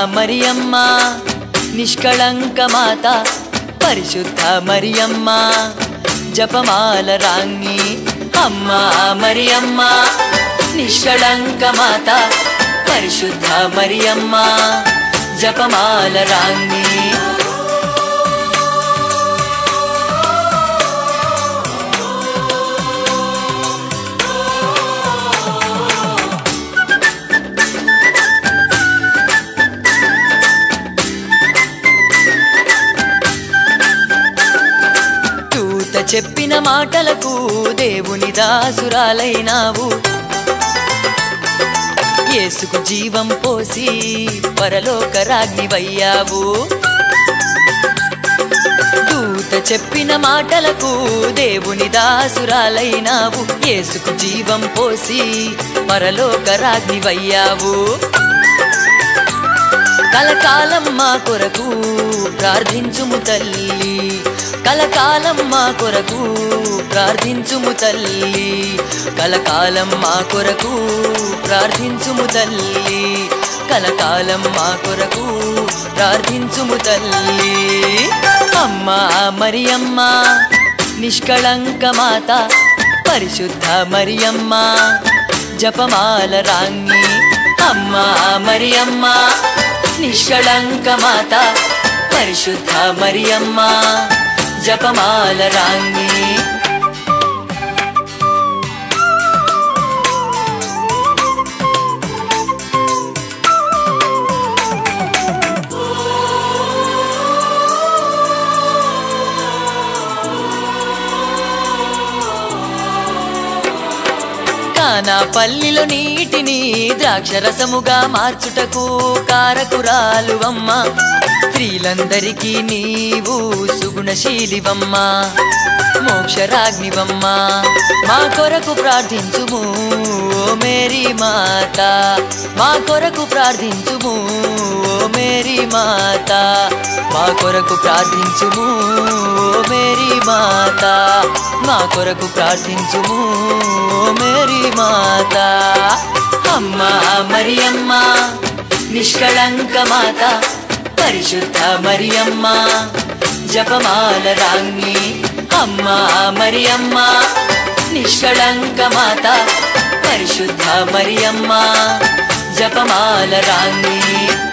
మరియమ్మ నిష్కళంక మాత పరిశుద్ధ మరియమ్మ జపమాల రాంగి అమ్మ మరియమ్మ నిష్కళంక మాత పరిశుద్ధ మరియమ్మ జపమాల రాంగి దూత చెప్పిన మాటలకు దేవుని దాసురాలైనావు యేసుకు జీవం పోసి పరలోక రాజ్ఞివయ్యావు దూత చెప్పిన మాటలకు దేవుని దాసురాలైనావు యేసుకు జీవం పోసి పరలోక రాజ్ఞివయ్యావు కలకాలం మా కొరకు ప్రార్థించుము తల్లి కలకాలం మా కొరకు ప్రార్థించుము తల్లి కలకాలం మా కొరకు ప్రార్థించుము తల్లి కలకాలం మా కొరకు ప్రార్థించుము తల్లి అమ్మ మరియమ్మ నిష్కళంక మాత పరిశుద్ధ మరియమ్మ జపమాల రాంగి అమ్మ మరియమ్మ నిష్కళంక మాత పరిశుద్ధ మరియమ్మ జపమాల రాంగి కానా పల్లిలో నీటిని ద్రాక్షరసముగా మార్చుటకు కారకురాలువమ్మ స్త్రీలందరికీ నీవు సుగుణశీలివమ్మ మోక్షరాగ్నివమ్మ మా కొరకు ప్రార్థించుము ఓ మేరీ మాత మా కొరకు ప్రార్థించుము ఓ మేరీ మాత మా కొరకు ప్రార్థించుము ఓ మేరీ మాత మా కొరకు ప్రార్థించుము ఓ మేరీ మాత అమ్మ మరియమ్మ నిష్కళంక మాత పరిశుద్ధ మరియమ్మ జపమాల రాంగి అమ్మ మరియమ్మ నిష్కళంక మాత పరిశుద్ధ మరియమ్మ జపమాల రాంగి